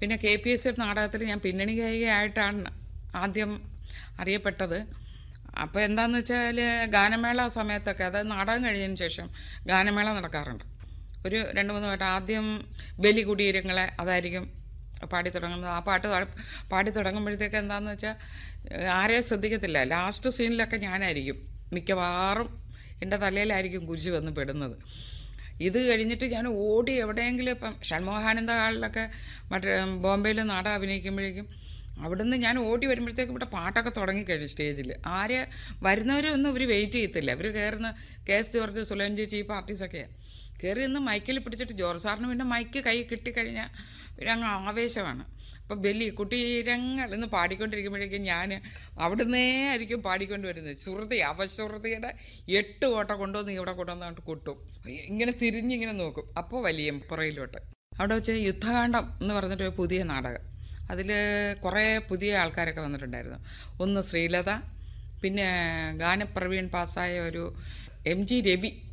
പിന്നെ K P S C നാടകത്തിൽ ഞാൻ പിന്നണി ഗായികയായിട്ടാണ് ആദ്യം അറിയപ്പെട്ടത് അപ്പോൾ എന്താണെന്ന് വെച്ചാൽ ഗാനമേള സമയത്തൊക്കെ അതായത് നാടകം കഴിഞ്ഞതിന് ശേഷം ഗാനമേള നടക്കാറുണ്ട് ഒരു രണ്ട് മൂന്ന് പാട്ട് ആദ്യം ബലി കുടീരങ്ങളെ അതായിരിക്കും പാടി തുടങ്ങുന്നത് ആ പാട്ട് ത- പാടി തുടങ്ങുമ്പോഴത്തേക്ക് എന്താണെന്ന് വെച്ചാൽ ഏഹ്, ആരെയും ശ്രദ്ധിക്കത്തില്ല ലാസ്റ്റ് സീനിലൊക്കെ ഞാനായിരിക്കും മിക്കവാറും എൻ്റെ തലയിലായിരിക്കും കുരിശ് വന്ന് പെടുന്നത് ഇത് കഴിഞ്ഞിട്ട് ഞാൻ ഓടി എവിടെയെങ്കിലും ഇപ്പം ഷൺമോഹാനന്ദ ഹാളിലൊക്കെ മറ്റേ ബോംബെയിൽ നാടകം അഭിനയിക്കുമ്പോഴേക്കും അവിടുന്ന് ഞാൻ ഓടി വരുമ്പോഴത്തേക്കും ഇവിടെ പാട്ടൊക്കെ തുടങ്ങിക്കഴിഞ്ഞു സ്റ്റേജിൽ ആര് വരുന്നവരൊന്നും ഇവർ വെയിറ്റ് ചെയ്യത്തില്ല ഇവർ കയറുന്ന കെ എസ് ജോർജ് സുലൻ ചേച്ചി ഈ പാർട്ടീസൊക്കെയാണ് കയറി നിന്ന് മൈക്കിൽ പിടിച്ചിട്ട് ജോർജ് സാറിന് പിന്നെ മൈക്ക് കൈ കിട്ടിക്കഴിഞ്ഞാൽ പിന്നെ അങ്ങ് ആവേശമാണ് അപ്പോൾ ബലി കുട്ടീരങ്ങൾ എന്ന് പാടിക്കൊണ്ടിരിക്കുമ്പോഴേക്കും ഞാൻ അവിടുന്നേ ആയിരിക്കും പാടിക്കൊണ്ട് വരുന്നത് ശ്രുതി അവശ്രുതിയുടെ എട്ട് ഓട്ട കൊണ്ടുവന്ന് ഇവിടെ കൊണ്ടുവന്നിട്ട് കൊട്ടും ഇങ്ങനെ തിരിഞ്ഞിങ്ങനെ നോക്കും അപ്പോൾ വലിയ പുറയിലോട്ട് അവിടെ വെച്ച് യുദ്ധകാന്ഡം എന്ന് പറഞ്ഞിട്ട് ഒരു പുതിയ നാടകം അതിൽ കുറേ പുതിയ ആൾക്കാരൊക്കെ വന്നിട്ടുണ്ടായിരുന്നു ഒന്ന് ശ്രീലത പിന്നെ ഗാനപ്രവീൺ പാസ്സായ ഒരു എം ജി രവി